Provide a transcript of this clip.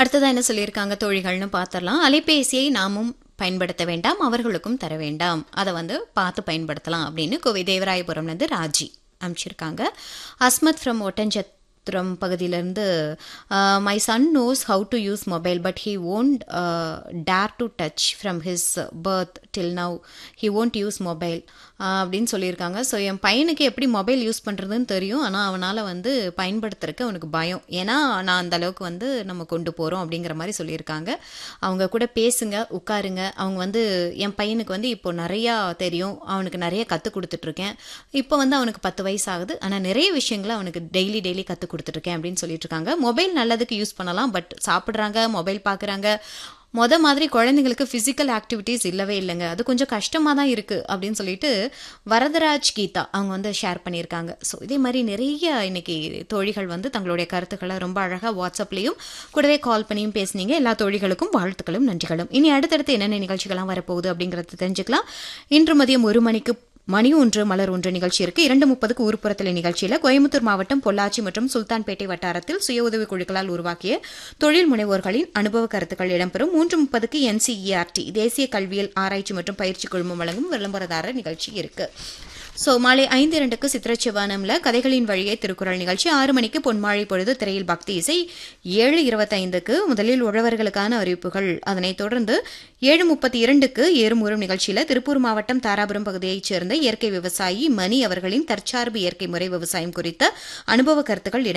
அடுத்ததான் என்ன சொல்லியிருக்காங்க தோழிகள்னு பார்த்துடலாம் அலைபேசியை நாமும் பயன்படுத்த வேண்டாம் அவர்களுக்கும் தர வேண்டாம் அதை வந்து பார்த்து பயன்படுத்தலாம் அப்படின்னு கோவை தேவராயபுரம்லேருந்து ராஜி அனுப்பிச்சிருக்காங்க அஸ்மத் ஃப்ரம் ஒட்டஞ்சத் புரம் பகுதியிலேருந்து my son knows how to use mobile but he won't dare to touch from his birth till now he won't use mobile அப்படின்னு சொல்லியிருக்காங்க ஸோ என் பையனுக்கு எப்படி மொபைல் யூஸ் பண்ணுறதுன்னு தெரியும் ஆனால் அவனால் வந்து பயன்படுத்துறதுக்கு அவனுக்கு பயம் ஏன்னா நான் அந்த அளவுக்கு வந்து நம்ம கொண்டு போகிறோம் அப்படிங்கிற மாதிரி சொல்லியிருக்காங்க அவங்க கூட பேசுங்க உட்காருங்க அவங்க வந்து என் பையனுக்கு வந்து இப்போ நிறையா தெரியும் அவனுக்கு நிறைய கற்றுக் கொடுத்துட்ருக்கேன் இப்போ வந்து அவனுக்கு பத்து வயசு ஆகுது ஆனால் நிறைய விஷயங்களை அவனுக்கு டெய்லி டெய்லி கற்றுக் கொடுத்துட்ருக்கேன் அப்படின்னு சொல்லிட்டு இருக்காங்க மொபைல் நல்லதுக்கு யூஸ் பண்ணலாம் பட் சாப்பிட்றாங்க மொபைல் பார்க்குறாங்க மொத மாதிரி குழந்தைங்களுக்கு ஃபிசிக்கல் ஆக்டிவிட்டீஸ் இல்லவே இல்லைங்க அது கொஞ்சம் கஷ்டமாக தான் இருக்குது அப்படின்னு சொல்லிட்டு வரதராஜ் கீதா அவங்க வந்து ஷேர் பண்ணியிருக்காங்க ஸோ இதே மாதிரி நிறைய இன்னைக்கு தோழிகள் வந்து தங்களுடைய கருத்துக்களை ரொம்ப அழகாக வாட்ஸ்அப்லேயும் கூடவே கால் பண்ணியும் பேசுனீங்க எல்லா தோழிகளுக்கும் வாழ்த்துக்களும் நன்றிகளும் இனி அடுத்தடுத்து என்னென்ன நிகழ்ச்சிகள்லாம் வரப்போகுது அப்படிங்கிறத தெரிஞ்சுக்கலாம் இன்று மதியம் ஒரு மணிக்கு மணி ஒன்று மலர் ஒன்று நிகழ்ச்சி இருக்கு இரண்டு முப்பதுக்கு ஊர்ப்புறத்தில் நிகழ்ச்சியில் கோயம்புத்தூர் மாவட்டம் பொள்ளாச்சி மற்றும் சுல்தான்பேட்டை வட்டாரத்தில் சுய உதவி குழுக்களால் உருவாக்கிய தொழில் முனைவோர்களின் அனுபவ கருத்துக்கள் இடம்பெறும் மூன்று முப்பதுக்கு என்சிஇஆர்டி தேசிய கல்வியல் ஆராய்ச்சி மற்றும் பயிற்சி குழுமம் வழங்கும் விளம்பரதாரர் நிகழ்ச்சி இருக்கு ஸோ மாலை ஐந்து இரண்டுக்கு சித்திரச்சிவானம்ல கதைகளின் வழியே திருக்குறள் நிகழ்ச்சி ஆறு மணிக்கு பொன்மாழை பொழுது திரையில் பக்தி இசை ஏழு இருபத்தைந்துக்கு முதலில் உழவர்களுக்கான அறிவிப்புகள் அதனைத் தொடர்ந்து ஏழு முப்பத்தி இரண்டுக்கு ஏறுமுறும் நிகழ்ச்சியில் திருப்பூர் மாவட்டம் தாராபுரம் பகுதியைச் சேர்ந்த இயற்கை விவசாயி மணி அவர்களின் தற்சார்பு இயற்கை முறை விவசாயம் குறித்த அனுபவ கருத்துக்கள்